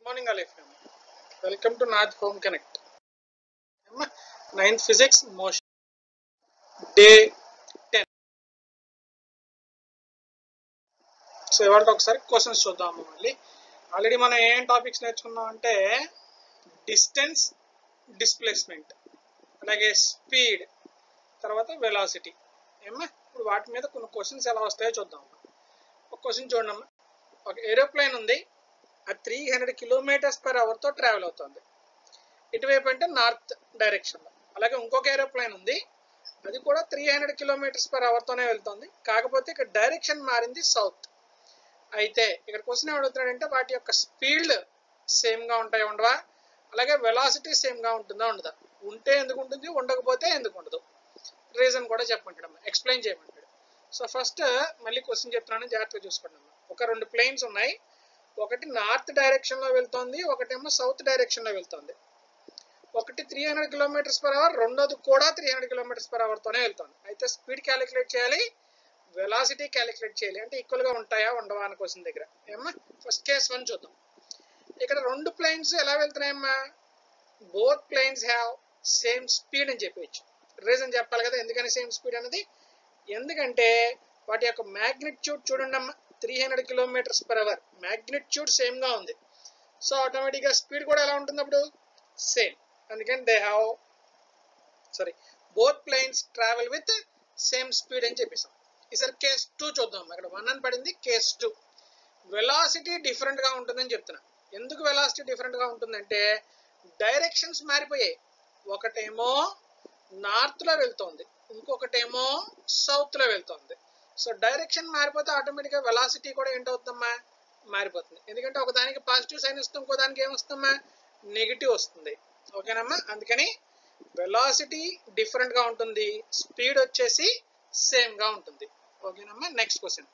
morning all FM welcome to Nath home connect ninth physics motion day ten so ఇవాళ ఒకసారి questions చూద్దాము మళ్ళీ already మనం ఏం టాపిక్స్ నేర్చుకున్నాం అంటే డిస్టెన్స్ డిస్ప్లేస్మెంట్ అలాగే స్పీడ్ తర్వాత వెలాసిటీ ఏమ్మా ఇప్పుడు వాటి మీద కొన్ని క్వశ్చన్స్ ఎలా వస్తాయో చూద్దాం ఒక క్వశ్చన్ చూడండి అమ్మా ఒక ఏరోప్లేన్ ఉంది అది త్రీ హండ్రెడ్ కిలోమీటర్స్ పర్ అవర్తో ట్రావెల్ అవుతుంది ఇటువైపు అంటే నార్త్ డైరెక్షన్లో అలాగే ఇంకొక ఏరోప్లేన్ ఉంది అది కూడా త్రీ హండ్రెడ్ కిలోమీటర్స్ పర్ అవర్తోనే వెళ్తుంది కాకపోతే ఇక్కడ డైరెక్షన్ మారింది సౌత్ అయితే ఇక్కడ క్వశ్చన్ ఏమడుగుతున్నాడంటే వాటి యొక్క స్పీడ్ సేమ్గా ఉంటాయి ఉండవా అలాగే వెలాసిటీ సేమ్గా ఉంటుందా ఉండదా ఉంటే ఎందుకు ఉంటుంది ఉండకపోతే ఎందుకు ఉండదు రీజన్ కూడా చెప్పమంటాడు ఎక్స్ప్లెయిన్ చేయమంటాడు సో ఫస్ట్ మళ్ళీ క్వశ్చన్ చెప్తున్నాను జాగ్రత్తగా చూసుకోండి ఒక రెండు ప్లేన్స్ ఉన్నాయి ఒకటి నార్త్ డైరెక్షన్లో వెళ్తోంది ఒకటేమో సౌత్ డైరెక్షన్లో వెళ్తోంది ఒకటి three hundred kilometres per hour రెండోది కూడా త్రీ హండ్రెడ్ కిలోమీటర్స్ పర్ అవర్తోనే వెళ్తుంది అయితే స్పీడ్ క్యాలిక్యులేట్ చేయాలి వెలాసిటీ క్యాలిక్యులేట్ చేయాలి అంటే ఈక్వల్గా ఉంటాయా ఉండవా అని క్వశ్చన్ దగ్గర ఏమ్మా ఫస్ట్ కేస్ వన్ చూద్దాం ఇక్కడ రెండు ప్లేన్స్ ఎలా వెళ్తున్నాయమ్మా both planes have same speed అని చెప్పవచ్చు రీజన్ చెప్పాలి కదా ఎందుకని సేమ్ స్పీడ్ అనేది ఎందుకంటే వాటి యొక్క మ్యాగ్నిట్యూడ్ చూడండి అమ్మా three hundred kilometres per hour magnitude సేమ్గా ఉంది సో ఆటోమేటిక్గా స్పీడ్ కూడా ఎలా ఉంటుంది అప్పుడు సేమ్ అందుకని they have sorry both planes travel with same speed అని చెప్పేసాం ఈసారి కేస్ టూ చూద్దాం అక్కడ వన్ అని పడింది కేస్ టూ వెలాసిటీ డిఫరెంట్గా ఉంటుందని చెప్తున్నా ఎందుకు వెలాసిటీ డిఫరెంట్గా ఉంటుందంటే డైరెక్షన్స్ మారిపోయాయి ఒకటేమో నార్త్లో వెళ్తోంది ఇంకొకటేమో సౌత్లో వెళ్తోంది సో డైరెక్షన్ మారిపోతే ఆటోమేటిక్గా వెలాసిటీ కూడా ఏంటవుతుందమ్మా మారిపోతుంది ఎందుకంటే ఒక దానికి పాజిటివ్ సైన్ వస్తుంది ఇంకో దానికి ఏమొస్తుందమ్మా నెగిటివ్ వస్తుంది ఓకేనమ్మా అందుకని వెలాసిటీ డిఫరెంట్గా ఉంటుంది స్పీడ్ వచ్చేసి సేమ్గా ఉంటుంది ఓకేనమ్మా నెక్స్ట్ క్వశ్చన్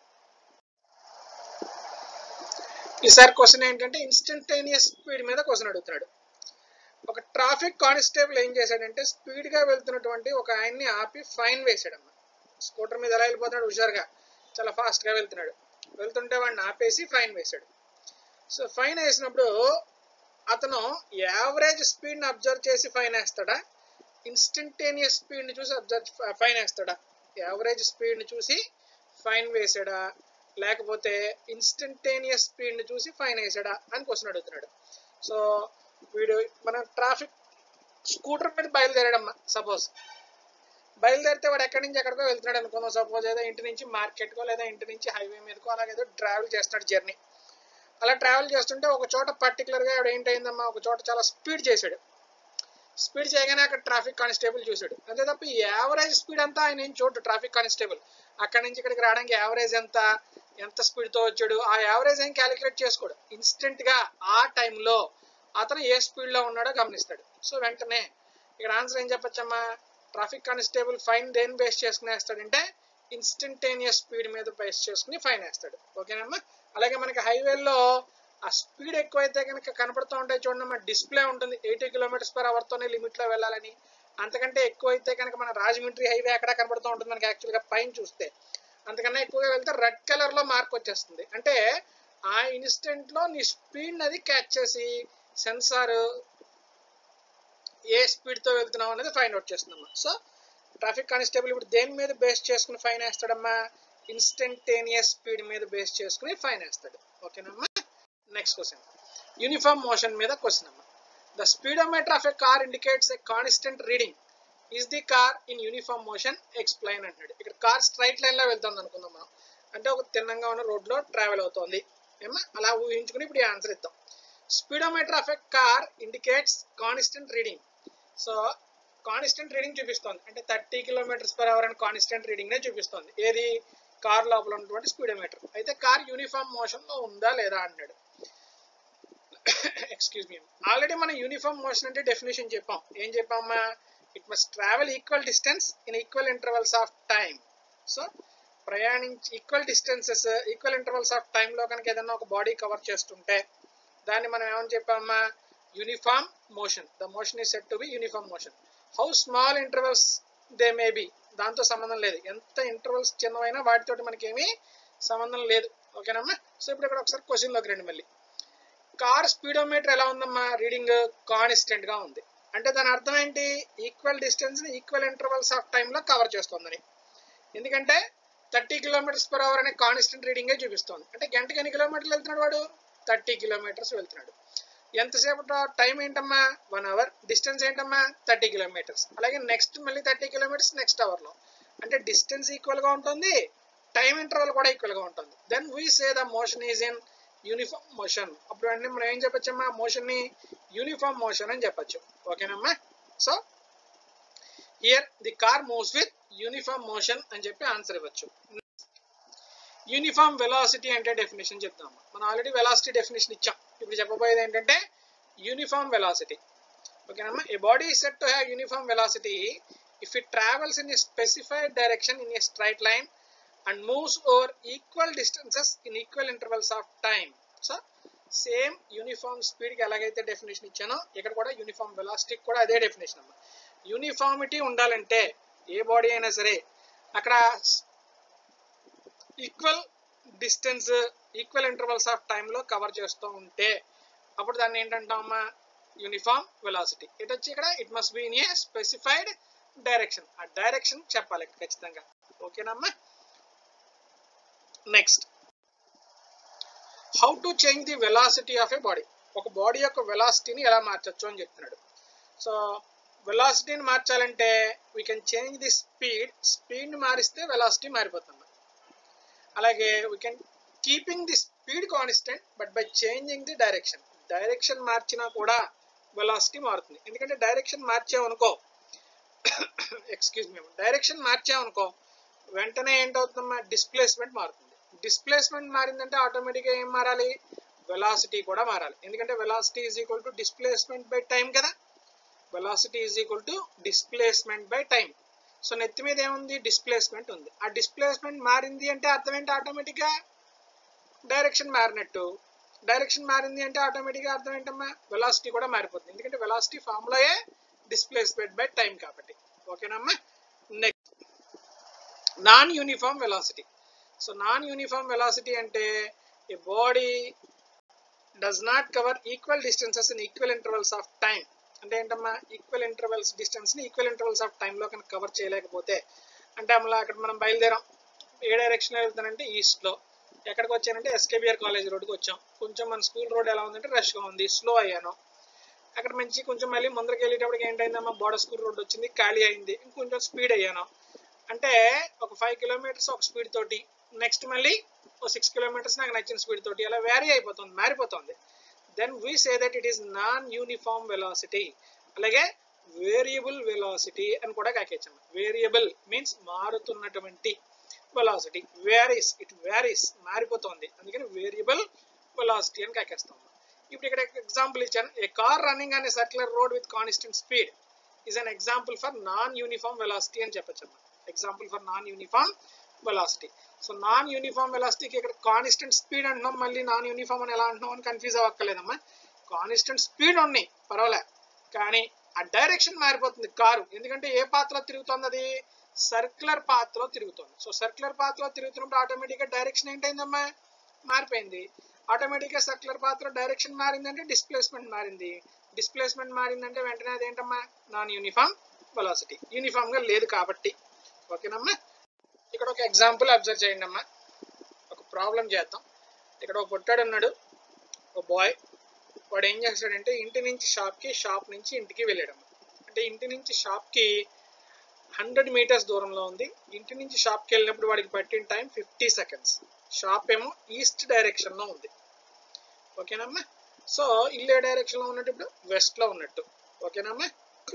ఈసారి క్వశ్చన్ ఏంటంటే ఇన్స్టంటేనియస్ స్పీడ్ మీద క్వశ్చన్ అడుగుతున్నాడు ఒక ట్రాఫిక్ కానిస్టేబుల్ ఏం చేశాడంటే స్పీడ్గా వెళ్తున్నటువంటి ఒక ఆయన్ని ఆపి ఫైన్ వేసాడమ్మా స్కూటర్ మీద ఎలా వెళ్ళిపోతున్నాడు హుషారుగా చాలా ఫాస్ట్గా వెళ్తున్నాడు వెళ్తుంటే వాడిని ఆపేసి ఫైన్ వేశాడు సో ఫైన్ వేసినప్పుడు అతను యావరేజ్ స్పీడ్ని అబ్జర్వ్ చేసి ఫైన్ వేస్తాడా ఇన్స్టంటేనియస్ స్పీడ్ని చూసి అబ్జర్వ్ ఫైన్ వేస్తాడా యావరేజ్ స్పీడ్ని చూసి ఫైన్ వేసాడా లేకపోతే ఇన్స్టంటేనియస్ స్పీడ్ని చూసి ఫైన్ వేసాడా అని క్వశ్చన్ అడుగుతున్నాడు సో వీడు మన ట్రాఫిక్ స్కూటర్ మీద బయలుదేరాడమ్మా సపోజ్ బయలుదేరితే వాడు ఎక్కడి నుంచి ఎక్కడికో వెళ్తున్నాడు అనుకుందాం సపోజ్ ఏదో ఇంటి నుంచి మార్కెట్కో లేదా ఇంటి నుంచి హైవే మీదకో అలాగేదో ట్రావెల్ చేస్తున్నాడు జర్నీ అలా ట్రావెల్ చేస్తుంటే ఒక చోట పర్టికులర్గా ఆవిడ ఏంటైందమ్మా ఒక చోట చాలా స్పీడ్ చేశాడు స్పీడ్ చేయగానే అక్కడ ట్రాఫిక్ కానిస్టేబుల్ చూశాడు అంతే తప్ప ఈ యావరేజ్ స్పీడ్ అంతా ఆయన ఏం చూడు ట్రాఫిక్ కానిస్టేబుల్ అక్కడి నుంచి ఇక్కడికి రావడానికి యావరేజ్ ఎంత ఎంత స్పీడ్తో వచ్చాడు ఆ యావరేజ్ ఏం క్యాలిక్యులేట్ చేసుకోడు ఇన్స్టెంట్గా ఆ టైంలో అతను ఏ స్పీడ్లో ఉన్నాడో గమనిస్తాడు సో వెంటనే ఇక్కడ ఆన్సర్ ఏం చెప్పచ్చమ్మా ట్రాఫిక్ కానిస్టేబుల్ ఫైన్ దేని బేస్ చేసుకుని వేస్తాడంటే ఇన్స్టంటేనియస్ స్పీడ్ మీద బేస్ చేసుకుని ఫైన్ వేస్తాడు ఓకేనమ్మా అలాగే మనకి హైవేల్లో ఆ స్పీడ్ ఎక్కువైతే కనుక కనపడుతూ ఉంటాయి చూడండి డిస్ప్లే ఉంటుంది ఎయిటీ కిలోమీటర్స్ పర్ అవర్తోనే లిమిట్లో వెళ్ళాలని అంతకంటే ఎక్కువ అయితే కనుక మన రాజమండ్రి హైవే అక్కడ కనపడుతూ ఉంటుంది మనకి యాక్చువల్గా పైన చూస్తే అంతకన్నా ఎక్కువగా వెళ్తే రెడ్ కలర్లో మార్క్ వచ్చేస్తుంది అంటే ఆ ఇన్స్టెంట్లో నీ స్పీడ్ అది క్యాచ్ చేసి సెన్సార్ ఏ స్పీడ్తో వెళ్తున్నావు అనేది ఫైండ్ అవుట్ చేస్తుందమ్మా సో ట్రాఫిక్ కానిస్టేబుల్ ఇప్పుడు దేని మీద బేస్ చేసుకుని ఫైన్ వేస్తాడమ్మా ఇన్స్టంటేనియస్ స్పీడ్ మీద బేస్ చేసుకుని ఫైన్ వేస్తాడు ఓకేనమ్మా నెక్స్ట్ క్వశ్చన్ యూనిఫామ్ మోషన్ మీద క్వశ్చన్ అమ్మా the speedometer of a car indicates a constant reading is the car in uniform motion explain అంటున్నాడు ఇక్కడ కార్ స్ట్రైట్ లైన్లో వెళ్తుంది అనుకుందాం మనం అంటే ఒక తిన్నంగా ఉన్న రోడ్లో ట్రావెల్ అవుతోంది ఏమా అలా ఊహించుకుని ఇప్పుడు ఈ ఆన్సర్ ఇద్దాం speedometer of a car indicates constant reading so constant reading చూపిస్తోంది అంటే థర్టీ కిలోమీటర్స్ పర్ అవర్ అని కాన్స్టెంట్ రీడింగ్నే చూపిస్తోంది ఏది కార్ లోపల ఉన్నటువంటి స్పీడోమీటర్ అయితే కార్ యూనిఫామ్ మోషన్లో ఉందా లేదా అన్నాడు ఎక్స్క్యూజ్ మీ ఆల్రెడీ మనం యూనిఫామ్ మోషన్ అంటే డెఫినేషన్ చెప్పాం ఏం చెప్పామా it must travel equal distance in equal intervals of time so ప్రయాణించి equal distances equal intervals of టైంలో కనుక ఏదైనా ఒక బాడీ కవర్ చేస్తుంటే దాన్ని మనం ఏమని చెప్పామా uniform motion the motion is set to be uniform motion how small intervals they may be దాంతో సంబంధం లేదు ఎంత ఇంటర్వల్స్ చిన్నవైనా వాటితోటి మనకేమీ సంబంధం లేదు ఓకేనమ్మా సో ఇప్పుడు ఇక్కడ ఒకసారి క్వశ్చన్లోకి రండి మళ్ళీ కార్ స్పీడోమీటర్ ఎలా ఉందమ్మా రీడింగ్ కాన్స్టెంట్ గా ఉంది అంటే దాని అర్థం ఏంటి ఈక్వల్ డిస్టెన్స్ ని ఈక్వల్ ఇంటర్వల్స్ ఆఫ్ టైంలో కవర్ చేస్తుందని ఎందుకంటే థర్టీ కిలోమీటర్స్ పర్ అవర్ అనే కాన్స్టెంట్ రీడింగే చూపిస్తోంది అంటే గంటకి ఎన్ని కిలోమీటర్లు వెళ్తున్నాడు వాడు థర్టీ కిలోమీటర్స్ వెళ్తున్నాడు ఎంతసేపు టైం ఏంటమ్మా వన్ అవర్ డిస్టెన్స్ ఏంటమ్మా థర్టీ కిలోమీటర్స్ అలాగే నెక్స్ట్ మళ్ళీ థర్టీ కిలోమీటర్స్ నెక్స్ట్ అవర్లో అంటే డిస్టెన్స్ ఈక్వల్గా ఉంటుంది టైం ఇంటర్వల్ కూడా ఈక్వల్గా ఉంటుంది then we say the motion is in uniform motion అప్పుడు వెంటనే మనం ఏం చెప్పొచ్చమ్మా మోషన్ని యూనిఫామ్ మోషన్ అని చెప్పొచ్చు ఓకేనమ్మా so here the car moves with uniform motion అని చెప్పి ఆన్సర్ ఇవ్వచ్చు యూనిఫామ్ వెలాసిటీ అంటే డెఫినేషన్ చెప్తాం మనం ఆల్రెడీ వెలాసిటీ డెఫినేషన్ ఇచ్చాం ఇప్పుడు చెప్పబోయేది ఏంటంటే యూనిఫామ్ వెలాసిటీ ఓకేనమ్మా a body is said to have uniform velocity if it travels in a specified direction in a straight line and moves over equal distances in equal intervals of time so same uniform స్పీడ్కి ఎలాగైతే definition ఇచ్చానో ఇక్కడ కూడా uniform వెలాసిటీకి కూడా అదే definition అమ్మా uniformity ఉండాలంటే ఏ body అయినా సరే అక్కడ equal distance equal intervals of టైంలో కవర్ చేస్తూ ఉంటే అప్పుడు దాన్ని ఏంటంటామమ్మా యూనిఫామ్ వెలాసిటీ ఇటు వచ్చి ఇక్కడ it must be in a specified direction ఆ డైరెక్షన్ చెప్పాలి ఖచ్చితంగా ఓకేనమ్మా next how to change the velocity of a body ఒక బాడీ యొక్క వెలాసిటీని ఎలా మార్చొచ్చు అని చెప్తున్నాడు సో వెలాసిటీని మార్చాలంటే we can change the speed స్పీడ్ని మారిస్తే వెలాసిటీ మారిపోతుంది అలాగే we can keeping the speed constant but by changing the direction direction మార్చినా కూడా వెలాసిటీ మారుతుంది ఎందుకంటే డైరెక్షన్ మార్చామనుకో ఎక్స్క్యూజ్ మీ డైరెక్షన్ మార్చామనుకో వెంటనే ఏంటవుతుందమ్మా డిస్ప్లేస్మెంట్ మారుతుంది డిస్ప్లేస్మెంట్ మారిందంటే ఆటోమేటిక్గా ఏం మారాలి వెలాసిటీ కూడా మారాలి ఎందుకంటే velocity is equal to displacement by time కదా velocity is equal to displacement by time so నెత్తి మీద ఏముంది డిస్ప్లేస్మెంట్ ఉంది ఆ డిస్ప్లేస్మెంట్ మారింది అంటే అర్థం ఏంటి ఆటోమేటిక్గా డైరెక్షన్ మారినట్టు డైరెక్షన్ మారింది అంటే ఆటోమేటిక్గా అర్థం ఏంటమ్మా వెలాసిటీ కూడా మారిపోతుంది ఎందుకంటే వెలాసిటీ ఫార్ములాయే డిస్ప్లేస్మెంట్ బై టైం కాబట్టి ఓకేనమ్మా next non uniform velocity so non uniform velocity అంటే a body does not cover equal distances in equal intervals of time అంటే ఏంటమ్మా ఈక్వల్ ఇంటర్వల్స్ డిస్టెన్స్ని ఈక్వల్ ఇంటర్వల్స్ ఆఫ్ టైంలో కనుక కవర్ చేయలేకపోతే అంటే అమలా అక్కడ మనం బయలుదేరాం ఏ డైరెక్షన్ వెళ్తానంటే ఈస్ట్లో ఎక్కడికి వచ్చానంటే ఎస్కేబిఆర్ కాలేజ్ రోడ్కి వచ్చాం కొంచెం మన స్కూల్ రోడ్ ఎలా ఉందంటే రష్గా ఉంది స్లో అయ్యాను అక్కడ మంచి కొంచెం మళ్ళీ ముందరికి వెళ్ళేటప్పటికి ఏంటైందమ్మా బోర్డర్ స్కూల్ రోడ్ వచ్చింది ఖాళీ అయింది ఇంకొంచెం స్పీడ్ అయ్యాను అంటే ఒక ఫైవ్ కిలోమీటర్స్ ఒక స్పీడ్ తోటి నెక్స్ట్ మళ్ళీ ఒక సిక్స్ కిలోమీటర్స్ నాకు నచ్చిన స్పీడ్ తోటి అలా వ్యారీ అయిపోతుంది మారిపోతుంది then we say that it is non uniform velocity అలాగే వేరియబుల్ వెలాసిటీ అని కూడా కాకేచ్చాము వేరియబుల్ మీన్స్ మారుతున్నటువంటి వెలాసిటీ వేరీస్ ఇట్ వేరీస్ మారిపోతుంది అందుకని వేరియబుల్ వెలాసిటీ అని కాకేస్తాం ఇప్పుడు ఇక్కడ ఎగ్జాంపుల్ ఇచ్చాను ఏ కార్ రన్నింగ్ అనే circular road with constant speed is an example for non uniform velocity అని చెప్పచ్చు example for non uniform velocity so non uniform వెలాసిటీకి ఇక్కడ కాన్స్టెంట్ స్పీడ్ అంటున్నాం మళ్ళీ నాన్ యూనిఫామ్ అని ఎలా అంటున్నాం అని కన్ఫ్యూజ్ అవ్వక్కర్లేదమ్మా కాన్స్టెంట్ స్పీడ్ ఉన్నాయి పర్వాలే కానీ ఆ డైరెక్షన్ మారిపోతుంది కారు ఎందుకంటే ఏ పాత్రలో తిరుగుతుంది అది సర్క్యులర్ పాత్రలో తిరుగుతుంది సో సర్క్యులర్ పాత్రలో తిరుగుతున్నప్పుడు ఆటోమేటిక్గా డైరెక్షన్ ఏంటైందమ్మా మారిపోయింది ఆటోమేటిక్గా సర్క్యులర్ పాత్ర డైరెక్షన్ మారిందంటే డిస్ప్లేస్మెంట్ మారింది డిస్ప్లేస్మెంట్ మారిందంటే వెంటనే అదేంటమ్మా నాన్ యూనిఫామ్ వెలాసిటీ యూనిఫామ్గా లేదు కాబట్టి ఓకేనమ్మా ఇక్కడ ఒక ఎగ్జాంపుల్ అబ్జర్వ్ చేయండి అమ్మా ఒక ప్రాబ్లం చేద్దాం ఇక్కడ ఒక పొట్టాడు ఉన్నాడు ఒక బాయ్ వాడు ఏం చేస్తాడంటే ఇంటి నుంచి షాప్కి షాప్ నుంచి ఇంటికి వెళ్ళాడమ్మా అంటే ఇంటి నుంచి షాప్కి హండ్రెడ్ మీటర్స్ దూరంలో ఉంది ఇంటి నుంచి షాప్కి వెళ్ళినప్పుడు వాడికి పట్టిన టైం ఫిఫ్టీ సెకండ్స్ షాప్ ఏమో ఈస్ట్ డైరెక్షన్లో ఉంది ఓకేనమ్మా సో ఇల్లు ఏ డైరెక్షన్లో ఉన్నట్టు ఇప్పుడు వెస్ట్లో ఉన్నట్టు ఓకేనమ్మా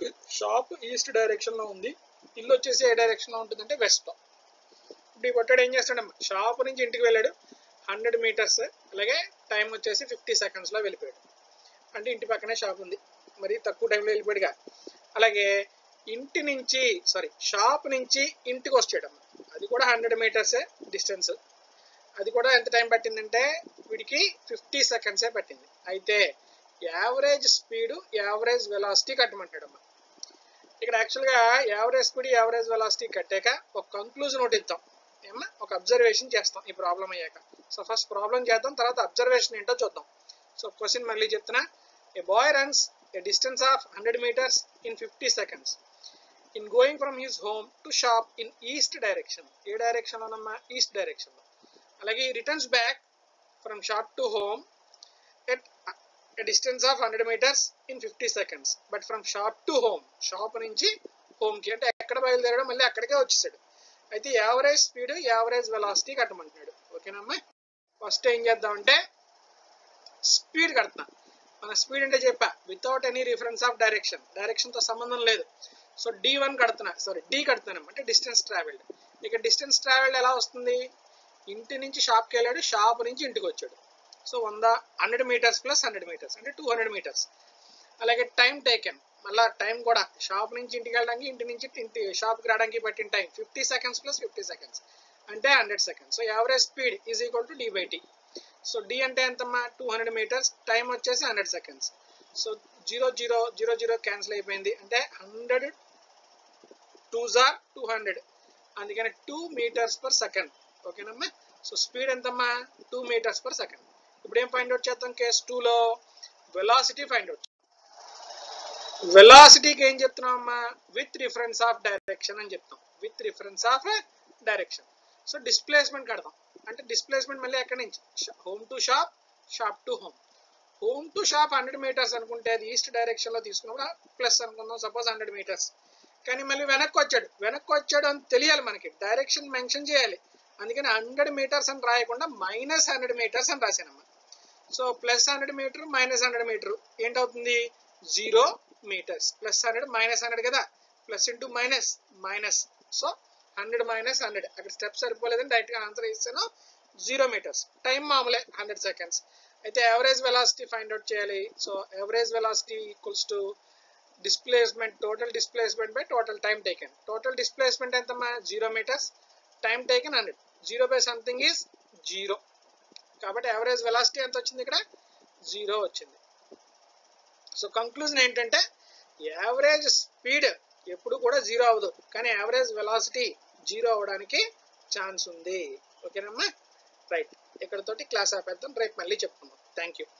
షాప్ ఈస్ట్ డైరెక్షన్లో ఉంది ఇల్లు వచ్చేసి ఏ డైరెక్షన్లో ఉంటుందంటే వెస్ట్లో ఇప్పుడు ఈ కొట్టాడు ఏం చేస్తాడమ్మా షాప్ నుంచి ఇంటికి వెళ్ళాడు హండ్రెడ్ మీటర్స్ అలాగే టైం వచ్చేసి ఫిఫ్టీ సెకండ్స్లో వెళ్ళిపోయాడు అంటే ఇంటి పక్కనే షాప్ ఉంది మరి తక్కువ టైంలో వెళ్ళిపోయాడుగా అలాగే ఇంటి నుంచి సారీ షాప్ నుంచి ఇంటికి వచ్చాడమ్మా అది కూడా హండ్రెడ్ మీటర్సే డిస్టెన్స్ అది కూడా ఎంత టైం పట్టిందంటే వీడికి ఫిఫ్టీ సెకండ్సే పట్టింది అయితే యావరేజ్ స్పీడు యావరేజ్ వెలాసిటీ కట్టమంటాడమ్మా ఇక్కడ యాక్చువల్గా యావరేజ్ స్పీడ్ యావరేజ్ వెలాసిటీ కట్టాక ఒక కంక్లూజన్ ఒకటి ఇద్దాం ఏమన్నా ఒక అబ్జర్వేషన్ చేస్తాం ఈ ప్రాబ్లం అయ్యాక సో ఫస్ట్ ప్రాబ్లం చేద్దాం తర్వాత అబ్జర్వేషన్ ఏంటో చూద్దాం సో క్వశ్చన్ మళ్ళీ చెప్తున్నా a boy runs a distance of hundred metres in fifty seconds in going from his home to shop in east direction a direction లోనమ్మా ఈస్ట్ డైరెక్షన్ లో అలాగే returns back from shop to home at a distance of 100 meters in 50 seconds but from shop to home shop నుంచి home కి అంటే ఎక్కడ బయలుదేరడం మళ్ళీ అక్కడికే వచ్చేసాడు అయితే యావరేజ్ స్పీడ్ యావరేజ్ వెలాసిటీ కట్టమంటున్నాడు ఓకేనమ్మా ఫస్ట్ ఏం చేద్దామంటే స్పీడ్ కడుతున్నా మన స్పీడ్ అంటే చెప్పా without any reference of direction direction తో సంబంధం లేదు సో డి వన్ కడుతున్నా సారీ డి కడుతున్నాను అంటే డిస్టెన్స్ ట్రావెల్డ్ ఇక డిస్టెన్స్ ట్రావెల్డ్ ఎలా వస్తుంది ఇంటి నుంచి షాప్కి వెళ్ళాడు షాప్ నుంచి ఇంటికి వచ్చాడు సో వంద hundred metres plus hundred metres అంటే టూ హండ్రెడ్ మీటర్స్ అలాగే టైం టేకెన్ మళ్ళా టైం కూడా షాప్ నుంచి ఇంటికి వెళ్ళడానికి ఇంటి నుంచి ఇంటి షాప్కి రావడానికి పట్టిన time fifty seconds plus fifty seconds అంటే hundred seconds so average speed is equal to D by T so D అంటే ఎంతమ్మా టూ హండ్రెడ్ మీటర్స్ టైం వచ్చేసి hundred seconds so zero zero zero zero cancel అయిపోయింది అంటే hundred two జార్ two hundred అందుకని two metres per second ఓకేనమ్మా so speed ఎంతమ్మా two metres per second ఇప్పుడు ఏం ఫైండ్ అవుట్ చేద్దాం కేస్ టూలో వెలాసిటీ ఫైండ్ అవుట్ వెలాసిటీకి ఏం చెప్తున్నామమ్మా విత్ రిఫరెన్స్ ఆఫ్ డైరెక్షన్ అని చెప్తాం with reference of direction so displacement కడతాం అంటే డిస్ప్లేస్మెంట్ మళ్ళీ ఎక్కడి నుంచి home to shop shop to home home to shop hundred metres అనుకుంటే అది ఈస్ట్ డైరెక్షన్ లో తీసుకున్నప్పుడు ప్లస్ అనుకుందాం సపోజ్ హండ్రెడ్ మీటర్స్ కానీ మళ్ళీ వెనక్కి వచ్చాడు వెనక్కి వచ్చాడు అని తెలియాలి మనకి డైరెక్షన్ మెన్షన్ చేయాలి అందుకని హండ్రెడ్ మీటర్స్ అని రాయకుండా మైనస్ హండ్రెడ్ మీటర్స్ అని రాశానమ్మా so plus hundred metre minus hundred metre ఏంటవుతుంది zero metres plus hundred minus hundred కదా plus into minus minus so hundred minus hundred అక్కడ స్టెప్ సరిపోలేదని డైరెక్ట్ గా ఆన్సర్ ఇస్తాను జీరో మీటర్స్ టైం మామూలే హండ్రెడ్ సెకండ్స్ అయితే యావరేజ్ వెలాసిటీ ఫైండ్ అవుట్ చేయాలి so average velocity equals to displacement total displacement by total time taken total displacement ఎంతమ్మా zero metres time taken hundred zero by something is zero కాబట్టి average velocity ఎంత వచ్చింది ఇక్కడ zero వచ్చింది so conclusion ఏంటంటే average speed ఎప్పుడు కూడా zero అవ్వదు కానీ యావరేజ్ వెలాసిటీ జీరో అవ్వడానికి ఛాన్స్ ఉంది ఓకేనమ్మా రైట్ ఇక్కడతోటి క్లాస్ ఆపేద్దాం రేపు మళ్ళీ చెప్పుకుందాం థ్యాంక్ యూ